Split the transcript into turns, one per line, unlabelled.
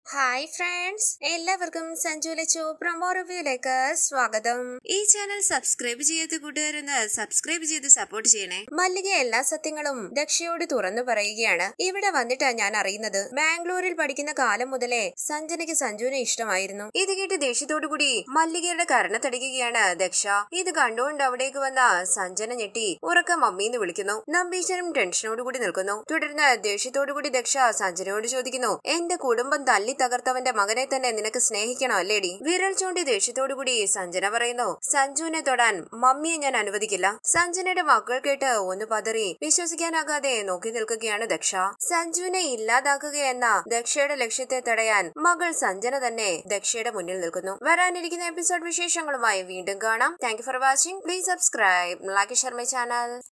hi friends എല്ലാവർക്കും Sanju Lachu promo റിവ്യൂയിലേക്ക് സ്വാഗതം ഈ ചാനൽ സബ്സ്ക്രൈബ് ചെയ്യാത്ത കൂട്ടുകാരൊന്ന് സബ്സ്ക്രൈബ് ചെയ്ത് സപ്പോർട്ട് ചെയ്യണേ മല്ലിക എല്ലാ സത്യങ്ങളും ദക്ഷയോട് തുറന്നു പറയുകയാണ് ഇവിടെ വന്നിട്ടാ ഞാൻ അറിയുന്നത് ബാംഗ്ലൂരിൽ പഠിക്കുന്ന കാലം മുതലേ സഞ്ജനയ്ക്ക് സഞ്ജുവിനെ ഇഷ്ടമായിരുന്നു ഇത് കേട്ട് ദേഷ്യത്തോടു കൂടി മല്ലികയുടെ കരണത്തടിക്കുകയാണ് ദക്ഷ ഇത് കണ്ടുകൊണ്ട് അവിടേക്ക് വന്ന സഞ്ജന ഞെട്ടി ഉറക്ക മമ്മീന്ന് വിളിക്കുന്നു നമ്പീശനും ടെൻഷനോടുകൂടി നിൽക്കുന്നു തുടർന്ന് ദേഷ്യത്തോടുകൂടി ദക്ഷ സഞ്ജനയോട് ചോദിക്കുന്നു എന്റെ കുടുംബം തല്ലി തകർത്തവന്റെ മകനെ തന്നെ നിനക്ക് സ്നേഹിക്കണോ അല്ലേടി വിരൽ ചൂണ്ടി ദേഷ്യത്തോടുകൂടി സഞ്ജന പറയുന്നു സഞ്ജുവിനെ തൊടാൻ മമ്മിയെ ഞാൻ അനുവദിക്കില്ല സഞ്ജനയുടെ വാക്കുകൾ കേട്ട് ഒന്ന് പതറി വിശ്വസിക്കാനാകാതെ നോക്കി നിൽക്കുകയാണ് ദക്ഷ സഞ്ജുവിനെ ഇല്ലാതാക്കുക എന്ന ദക്ഷയുടെ ലക്ഷ്യത്തെ തടയാൻ മകൾ സഞ്ജന തന്നെ ദക്ഷയുടെ മുന്നിൽ നിൽക്കുന്നു വരാനിരിക്കുന്ന എപ്പിസോഡ് വിശേഷങ്ങളുമായി വീണ്ടും കാണാം thank for watching please subscribe like share my channel